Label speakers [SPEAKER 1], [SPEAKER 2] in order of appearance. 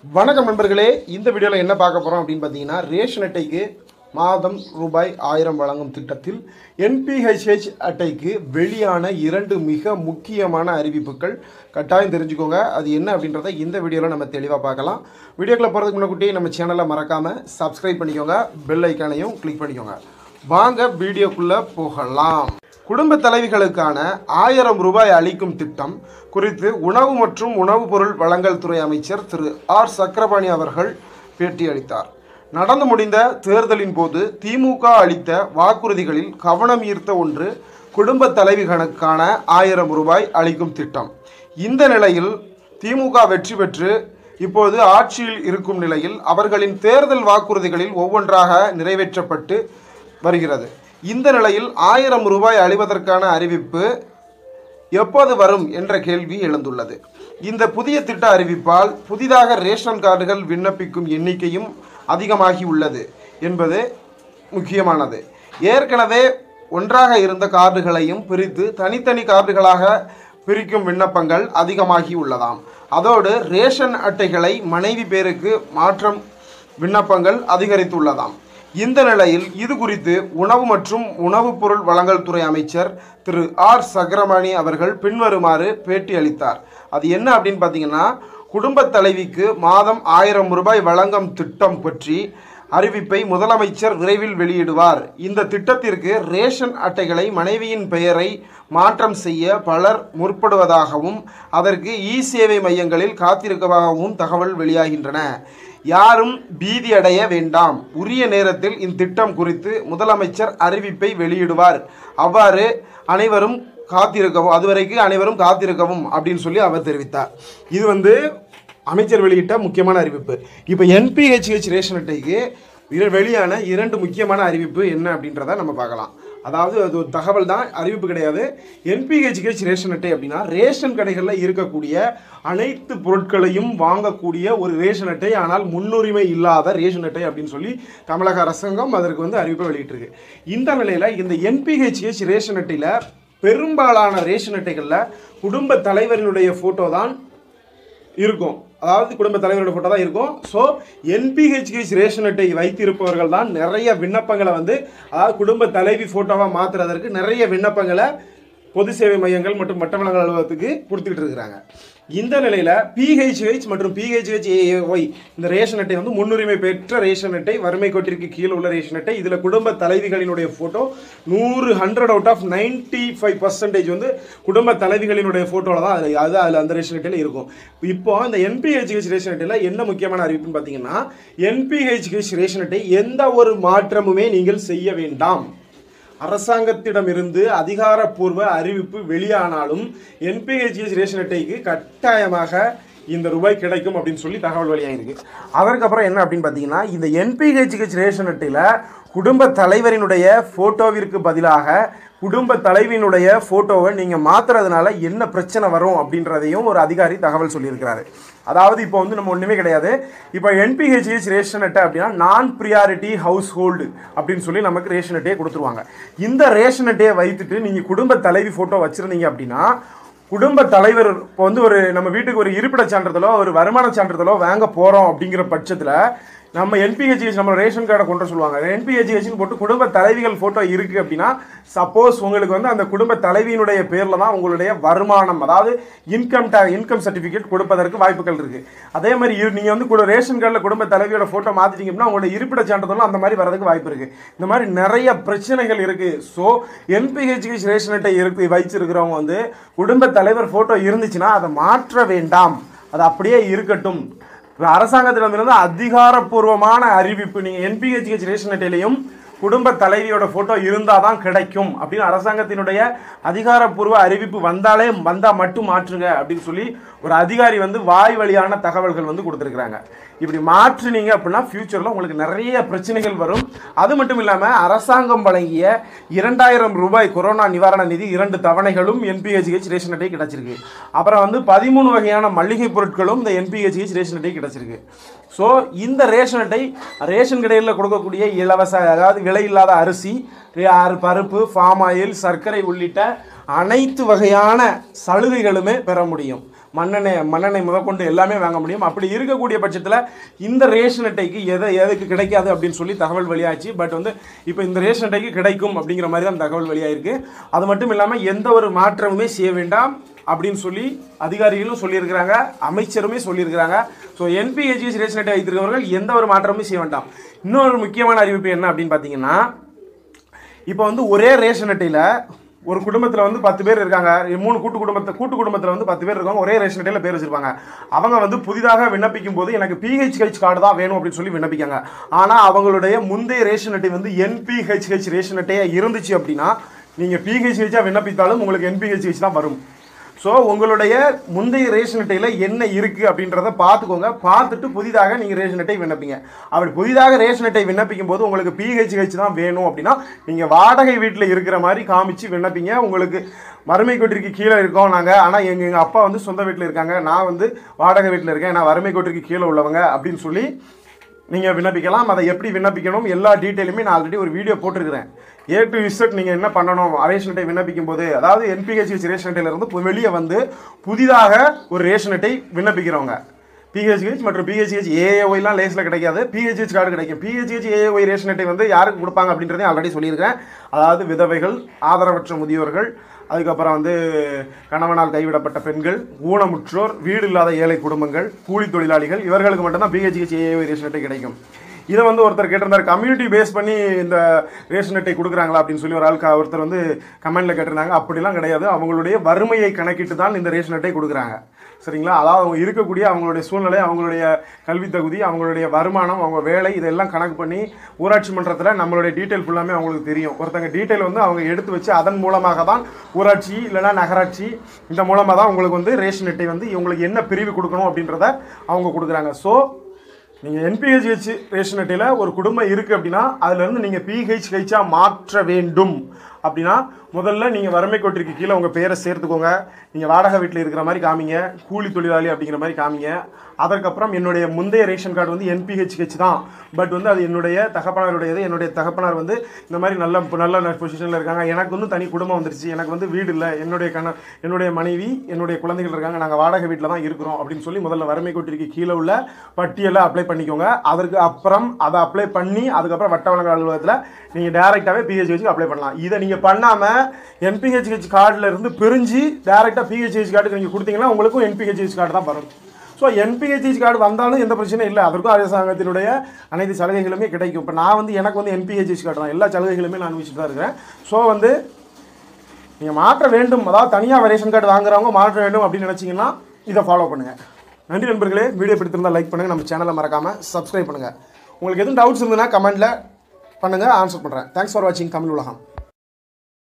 [SPEAKER 1] வணக்கம் நண்பர்களே இந்த வீடியோவில் என்ன பார்க்க போகிறோம் அப்படின்னு பார்த்தீங்கன்னா ரேஷன் அட்டைக்கு மாதம் ரூபாய் ஆயிரம் வழங்கும் திட்டத்தில் என்பிஹெச்ஹெச் அட்டைக்கு வெளியான இரண்டு மிக முக்கியமான அறிவிப்புகள் கட்டாயம் தெரிஞ்சுக்கோங்க அது என்ன அப்படின்றத இந்த வீடியோவில் நம்ம தெளிவாக பார்க்கலாம் வீடியோக்குள்ள போகிறதுக்கு முன்னாடி நம்ம சேனலை மறக்காமல் சப்ஸ்கிரைப் பண்ணிக்கோங்க பெல் ஐக்கானையும் கிளிக் பண்ணிக்கோங்க வாங்க வீடியோக்குள்ளே போகலாம் குடும்ப தலைவிகளுக்கான ஆயிரம் ரூபாய் அளிக்கும் திட்டம் குறித்து உணவு மற்றும் உணவுப் பொருள் வழங்கல் துறை அமைச்சர் திரு ஆர் சக்கரபாணி அவர்கள் பேட்டியளித்தார் நடந்து முடிந்த தேர்தலின் போது திமுக அளித்த வாக்குறுதிகளில் கவனம் ஈர்த்த ஒன்று குடும்ப தலைவிகளுக்கான ஆயிரம் ரூபாய் அளிக்கும் திட்டம் இந்த நிலையில் திமுக வெற்றி பெற்று இப்போது ஆட்சியில் இருக்கும் நிலையில் அவர்களின் தேர்தல் வாக்குறுதிகளில் ஒவ்வொன்றாக நிறைவேற்றப்பட்டு வருகிறது இந்த நிலையில் ஆயிரம் ரூபாய் அளிவதற்கான அறிவிப்பு எப்போது வரும் என்ற கேள்வி எழுந்துள்ளது இந்த புதிய திட்ட அறிவிப்பால் புதிதாக ரேஷன் கார்டுகள் விண்ணப்பிக்கும் எண்ணிக்கையும் அதிகமாகி உள்ளது என்பது முக்கியமானது ஏற்கனவே ஒன்றாக இருந்த கார்டுகளையும் பிரித்து தனித்தனி கார்டுகளாக பிரிக்கும் விண்ணப்பங்கள் அதிகமாகி உள்ளதாம் அதோடு ரேஷன் அட்டைகளை மனைவி பேருக்கு மாற்றம் விண்ணப்பங்கள் அதிகரித்துள்ளதாம் இந்த நிலையில் இது குறித்து உணவு மற்றும் உணவுப் பொருள் வழங்கல் துறை அமைச்சர் திரு ஆர் சக்கரமணி அவர்கள் பின்வருமாறு பேட்டி அளித்தார் அது என்ன அப்படின்னு பார்த்தீங்கன்னா குடும்பத் தலைவிக்கு மாதம் ஆயிரம் ரூபாய் வழங்கும் திட்டம் பற்றி அறிவிப்பை முதலமைச்சர் விரைவில் வெளியிடுவார் இந்த திட்டத்திற்கு ரேஷன் அட்டைகளை மனைவியின் பெயரை மாற்றம் செய்ய பலர் முற்படுவதாகவும் அதற்கு இ சேவை மையங்களில் காத்திருப்பதாகவும் தகவல் வெளியாகின்றன யாரும் பீதி அடைய வேண்டாம் உரிய நேரத்தில் இத்திட்டம் குறித்து முதலமைச்சர் அறிவிப்பை வெளியிடுவார் அவ்வாறு அனைவரும் காத்திருக்கவும் அதுவரைக்கு அனைவரும் காத்திருக்கவும் அப்படின்னு சொல்லி அவர் தெரிவித்தார் இது வந்து அமைச்சர் வெளியிட்ட முக்கியமான அறிவிப்பு இப்போ என்பிஹெச்ஹெச் ரேஷன் அட்டைக்கு இர- வெளியான இரண்டு முக்கியமான அறிவிப்பு என்ன அப்படின்றத நம்ம பார்க்கலாம் அதாவது அது ஒரு தகவல் தான் அறிவிப்பு கிடையாது என்பிஹெச்ஹெச் ரேஷன் அட்டை அப்படின்னா ரேஷன் கடைகளில் இருக்கக்கூடிய அனைத்து பொருட்களையும் வாங்கக்கூடிய ஒரு ரேஷன் அட்டை ஆனால் முன்னுரிமை இல்லாத ரேஷன் அட்டை அப்படின்னு சொல்லி தமிழக அரசாங்கம் அதற்கு வந்து அறிவிப்பை வெளியிட்டிருக்கு இந்த நிலையில் இந்த என்பிஹெச்ஹெச் ரேஷன் அட்டையில் பெரும்பாலான ரேஷன் அட்டைகளில் குடும்ப தலைவரினுடைய ஃபோட்டோ தான் இருக்கும் அதாவது குடும்ப தலைவரோட ஃபோட்டோ தான் இருக்கும் ஸோ என்பிஹெச்ஹெச் ரேஷன் அட்டை வைத்திருப்பவர்கள் தான் நிறைய விண்ணப்பங்களை வந்து அதாவது குடும்ப தலைவி ஃபோட்டோவாக மாற்றுறதற்கு நிறைய விண்ணப்பங்களை பொது சேவை மையங்கள் மற்றும் வட்ட வழங்கல் அலுவலகத்துக்கு கொடுத்துக்கிட்டு இருக்கிறாங்க இந்த நிலையில் பிஹெச்ஹெச் மற்றும் பிஹெச்ஹெச் ஏஏஒய் இந்த ரேஷன் அட்டை வந்து முன்னுரிமை பெற்ற ரேஷன் அட்டை வறுமை கோட்டிற்கு கீழே உள்ள ரேஷன் அட்டை இதில் குடும்ப தலைவிகளினுடைய ஃபோட்டோ நூறு hundred out of ninety five percentage வந்து குடும்ப தலைவிகளினுடைய ஃபோட்டோவில் தான் அதில் அது அதில் அந்த ரேஷன் அட்டையில் இருக்கும் இப்போ இந்த என்பிஹெச்ஹெச் ரேஷன் அட்டையில் என்ன முக்கியமான அறிவிப்புன்னு பார்த்தீங்கன்னா என்பிஹெச்ஹெச் ரேஷன் அட்டை எந்த ஒரு மாற்றமுமே நீங்கள் செய்ய வேண்டாம் அரசாங்கத்திடமிருந்து அதிகாரப்பூர்வ அறிவிப்பு வெளியானாலும் என்பிஹெச்எஸ் ரேஷன் அட்டைக்கு கட்டாயமாக இந்த ரூபாய் கிடைக்கும் அப்படின்னு சொல்லி தகவல் வெளியாகிருக்கு அதற்கப்புறம் என்ன அப்படின்னு பார்த்தீங்கன்னா இந்த என்பிஹெச்ஹெச் ரேஷன் அட்டையில் குடும்ப தலைவரினுடைய ஃபோட்டோவிற்கு பதிலாக குடும்ப தலைவியினுடைய ஃபோட்டோவை நீங்கள் மாற்றுறதுனால என்ன பிரச்சனை வரும் அப்படின்றதையும் ஒரு அதிகாரி தகவல் சொல்லியிருக்கிறாரு அதாவது இப்போ வந்து நம்ம ஒன்றுமே கிடையாது இப்போ என்பிஹெச்ஹெச் ரேஷன் அட்டை அப்படின்னா நான் ப்ரியாரிட்டி ஹவுஸ் ஹோல்டு அப்படின்னு சொல்லி நமக்கு ரேஷன் அட்டையை கொடுத்துருவாங்க இந்த ரேஷன் அட்டையை வைத்துட்டு நீங்கள் குடும்ப தலைவி ஃபோட்டோ வச்சுருந்தீங்க அப்படின்னா குடும்ப தலைவர் இப்போ வந்து ஒரு நம்ம வீட்டுக்கு ஒரு இருப்பிட சான்றிதழோ ஒரு வருமான சான்றிதழோ வாங்க போகிறோம் அப்படிங்கிற பட்சத்தில் நம்ம என்பிஹெச்ஹெச் நம்ம ரேஷன் கார்டை கொண்டு வர சொல்லுவாங்க என்பிஹெச்ஹெச்னு போட்டு குடும்ப தலைவிகள் ஃபோட்டோ இருக்குது அப்படின்னா சப்போஸ் உங்களுக்கு வந்து அந்த குடும்ப தலைவியினுடைய பேரில் தான் உங்களுடைய வருமானம் அதாவது இன்கம் டே இன்கம் சர்டிஃபிகேட் கொடுப்பதற்கு வாய்ப்புகள் இருக்குது அதே மாதிரி இரு- நீங்கள் வந்து கூட ரேஷன் கார்டில் குடும்ப தலைவியோட ஃபோட்டோ மாற்றிட்டீங்க அப்படின்னா உங்களோட இருப்பிட சான்றிதழும் அந்த மாதிரி வரதுக்கு வாய்ப்பு இருக்குது இந்த மாதிரி நிறைய பிரச்சனைகள் இருக்குது ஸோ என்பிஹெச்ஹெச் ரேஷன் அட்டை இருக்கு வச்சிருக்கிறவங்க வந்து குடும்ப தலைவர் ஃபோட்டோ இருந்துச்சுன்னா அதை மாற்ற வேண்டாம் அது அப்படியே இருக்கட்டும் இப்ப அரசாங்கத்திடமிருந்து அதிகாரப்பூர்வமான அறிவிப்பு நீங்கள் என்பிஹெச்ஹெச் ரேஷன் அட்டையிலையும் குடும்ப தலைவியோட ஃபோட்டோ இருந்தால் தான் கிடைக்கும் அப்படின்னு அரசாங்கத்தினுடைய அதிகாரப்பூர்வ அறிவிப்பு வந்தாலே வந்தால் மட்டும் மாற்றுங்க அப்படின்னு சொல்லி ஒரு அதிகாரி வந்து வாய் வழியான தகவல்கள் வந்து கொடுத்துருக்குறாங்க இப்படி மாற்றுனீங்க அப்படின்னா ஃப்யூச்சரில் உங்களுக்கு நிறைய பிரச்சனைகள் வரும் அது மட்டும் இல்லாமல் அரசாங்கம் வழங்கிய இரண்டாயிரம் ரூபாய் கொரோனா நிவாரண நிதி இரண்டு தவணைகளும் என்பிஹெச்ஹெச் ரேஷன் அட்டை கிடச்சிருக்கு அப்புறம் வந்து பதிமூணு வகையான மளிகை பொருட்களும் இந்த என்பிஹெச்ஹெச் ரேஷன் அட்டை கிடச்சிருக்கு ஸோ இந்த ரேஷன் அட்டை ரேஷன் கடையில் கொடுக்கக்கூடிய இலவச அதாவது விலை இல்லாத அரிசி ரே- பருப்பு ஃபார்ம் ஆயில் சர்க்கரை உள்ளிட்ட அனைத்து வகையான சலுகைகளுமே பெற முடியும் மண்ணெண்ணெய் மண்ணெண்ணெய் முதற்கொண்டு எல்லாமே வாங்க முடியும் அப்படி இருக்கக்கூடிய பட்சத்தில் இந்த ரேஷன் அட்டைக்கு எதை எதுக்கு கிடைக்காது அப்படின்னு சொல்லி தகவல் வெளியாச்சு பட் வந்து இப்போ இந்த ரேஷன் அட்டைக்கு கிடைக்கும் அப்படிங்கிற மாதிரி தான் தகவல் வெளியாயிருக்கு அது மட்டும் இல்லாமல் எந்த ஒரு மாற்றமுமே செய்ய வேண்டாம் அப்படின்னு சொல்லி அதிகாரிகளும் சொல்லியிருக்கிறாங்க அமைச்சருமே சொல்லியிருக்கிறாங்க ஸோ என்பிஹெச்எஸ் ரேஷன் அட்டை வைத்திருக்கிறவர்கள் எந்த ஒரு மாற்றமும் செய்ய வேண்டாம் இன்னொரு முக்கியமான அறிவிப்பு என்ன அப்படின்னு பார்த்தீங்கன்னா இப்போ வந்து ஒரே ரேஷன் அட்டையில் ஒரு குடும்பத்தில் வந்து பத்து பேர் இருக்காங்க மூணு கூட்டு குடும்பத்தை கூட்டு குடும்பத்தில் வந்து பத்து பேர் இருக்காங்க ஒரே ரேஷன் அட்டையில் பேர் வச்சிருப்பாங்க அவங்க வந்து புதிதாக விண்ணப்பிக்கும் போது எனக்கு பிஹெச்ஹெச் கார்டு தான் வேணும் அப்படின்னு சொல்லி விண்ணப்பிக்காங்க ஆனால் அவங்களுடைய முந்தைய ரேஷன் அட்டை வந்து என்பிஹெச்ஹெச் ரேஷன் அட்டையாக இருந்துச்சு அப்படின்னா நீங்கள் பிஹெச்ஹெச்சாக விண்ணப்பித்தாலும் உங்களுக்கு என்பிஹெச்ஹெச் தான் வரும் ஸோ உங்களுடைய முந்தைய ரேஷன் அட்டையில் என்ன இருக்குது அப்படின்றத பார்த்துக்கோங்க பார்த்துட்டு புதிதாக நீங்கள் ரேஷன் அட்டை விண்ணப்பிங்க அப்படி புதிதாக ரேஷன் அட்டை விண்ணப்பிக்கும் போது உங்களுக்கு பிஹெச்ஹெச் தான் வேணும் அப்படின்னா நீங்கள் வாடகை வீட்டில் இருக்கிற மாதிரி காமிச்சு விண்ணப்பிங்க உங்களுக்கு வறுமை கோட்டிற்கு கீழே இருக்கோம் நாங்கள் ஆனால் எங்கள் எங்கள் அப்பா வந்து சொந்த வீட்டில் இருக்காங்க நான் வந்து வாடகை வீட்டில் இருக்கேன் நான் வறுமை கோட்டிற்கு கீழே உள்ளவங்க அப்படின்னு சொல்லி நீங்கள் விண்ணப்பிக்கலாம் அதை எப்படி விண்ணப்பிக்கணும் எல்லா டீட்டெயிலுமே நான் ஆல்ரெடி ஒரு வீடியோ போட்டிருக்கிறேன் ஏ டு இசட் நீங்கள் என்ன பண்ணணும் ரேஷன் அட்டை விண்ணப்பிக்கும் போது அதாவது என்பிஹெச்ஹெச் ரேஷன் அட்டையில இருந்து பு- வெளியே வந்து புதிதாக ஒரு ரேஷன் அட்டை விண்ணப்பிக்கிறவங்க பிஹெச்ஹெச் மற்றும் பிஹெச்ஹெச் ஏஏஒய்லாம் லேஸில் கிடைக்காது பிஹெச்ஹெச் கார்டு கிடைக்கும் பிஹெச்ஹெச் ஏஏஒய் ரேஷன் அட்டை வந்து யாருக்கு கொடுப்பாங்க அப்படின்றதையும் ஆல்ரெடி சொல்லியிருக்கேன் அதாவது விதவைகள் ஆதரவற்ற முதியோர்கள் அதுக்கப்புறம் வந்து கணவனால் கைவிடப்பட்ட பெண்கள் ஊனமுற்றோர் வீடு இல்லாத ஏழை குடும்பங்கள் கூலி தொழிலாளிகள் இவர்களுக்கு மட்டும்தான் பிஹெச்ஹெச் ஏஏஒய் ரேஷன் அட்டை கிடைக்கும் இதை வந்து ஒருத்தர் கேட்டிருந்தார் கம்யூனிட்டி பேஸ் பண்ணி இந்த ரேஷன் அட்டை கொடுக்குறாங்களா அப்படின்னு சொல்லி ஒரு ஆளுக்கு ஒருத்தர் வந்து கமெண்ட்ல கேட்டிருந்தாங்க அப்படிலாம் கிடையாது அவங்களுடைய வறுமையை கணக்கிட்டு தான் இந்த ரேஷன் அட்டை கொடுக்குறாங்க சரிங்களா அதாவது அவங்க இருக்கக்கூடிய அவங்களுடைய சூழ்நிலை அவங்களுடைய கல்வி தகுதி அவங்களுடைய வருமானம் அவங்க வேலை இதெல்லாம் கணக்கு பண்ணி ஊராட்சி மன்றத்தில் நம்மளுடைய டீட்டெயில் ஃபுல்லாமே அவங்களுக்கு தெரியும் ஒருத்தங்க டீட்டெயில் வந்து அவங்க எடுத்து வச்சு அதன் மூலமாக தான் ஊராட்சி இல்லைன்னா நகராட்சி இந்த மூலமாக தான் உங்களுக்கு வந்து ரேஷன் அட்டை வந்து இவங்களுக்கு என்ன பிரிவு கொடுக்கணும் அப்படின்றத அவங்க கொடுக்குறாங்க ஸோ நீங்கள் என்பிஹெச்ஹெச் ரேஷன் அட்டையில் ஒரு குடும்பம் இருக்குது அப்படின்னா அதுலேருந்து நீங்கள் பிஹெச்ஹெச்ஆ மாற்ற வேண்டும் அப்படின்னா முதல்ல நீங்கள் வறுமை கோட்டிற்கு கீழே உங்கள் பேரை சேர்த்துக்கோங்க நீங்கள் வாடகை வீட்டில் இருக்கிற மாதிரி காமிங்க கூலி தொழிலாளி அப்படிங்கிற மாதிரி காமிங்க அதற்கப்புறம் என்னுடைய முந்தைய ரேஷன் கார்டு வந்து என்பிஹெச்ஹெச் தான் பட் வந்து அது என்னுடைய தகப்பனாருடையது என்னுடைய தகப்பனார் வந்து இந்த மாதிரி நல்ல நல்ல பொசிஷனில் இருக்காங்க எனக்கு வந்து தனி குடும்பம் வந்துருச்சு எனக்கு வந்து வீடு இல்லை என்னுடைய கண என்னுடைய மனைவி என்னுடைய குழந்தைகள் இருக்காங்க நாங்கள் வாடகை வீட்டில் தான் இருக்கிறோம் அப்படின்னு சொல்லி முதல்ல வறுமை கோட்டிற்கு கீழே உள்ள பட்டியலை அப்ளை பண்ணிக்கோங்க அதற்கு அப்புறம் அதை அப்ளை பண்ணி அதுக்கப்புறம் வட்ட வழங்கல் அலுவலகத்தில் நீங்கள் டேரெக்டாகவே பிஹெச்ஹெச் அப்ளை பண்ணலாம் இதை நீங்கள் பண்ணாமல் என்பிஹெச்ஹெச் கார்டில் இருந்து பிரிஞ்சு டேரெக்டாக பிஹெச்ஹெச் கார்டுக்கு நீங்கள் கொடுத்தீங்கன்னா உங்களுக்கும் என்பிஹெச்ஹெச் கார்டு தான் வரும் ஸோ என்பிஹெச்ஹெச் கார்டு வந்தாலும் எந்த பிரச்சனையும் இல்லை அதற்கும் அரசாங்கத்தினுடைய அனைத்து சலுகைகளுமே கிடைக்கும் இப்போ நான் வந்து எனக்கு வந்து என்பிஹெச்ஹெச் கார்டு தான் எல்லா சலுகைகளுமே நான் அனுபவிச்சுட்டு தான் இருக்கிறேன் ஸோ வந்து நீங்கள் மாற்ற வேண்டும் அதாவது தனியாக ரேஷன் கார்டு வாங்குறவங்க மாற்ற வேண்டும் அப்படின்னு நினச்சிங்கன்னா இதை ஃபாலோ பண்ணுங்கள் நன்றி நண்பர்களே வீடியோ பிடித்திருந்தால் லைக் பண்ணுங்கள் நம்ம சேனலை மறக்காமல் சப்ஸ்கிரைப் பண்ணுங்கள் உங்களுக்கு எதுவும் டவுட்ஸ் இருந்ததுன்னா கமெண்ட்டில் பண்ணுங்கள் ஆன்சர் பண்ணுறேன் தேங்க்ஸ் ஃபார் வாட்சிங் தமிழ் உலகம்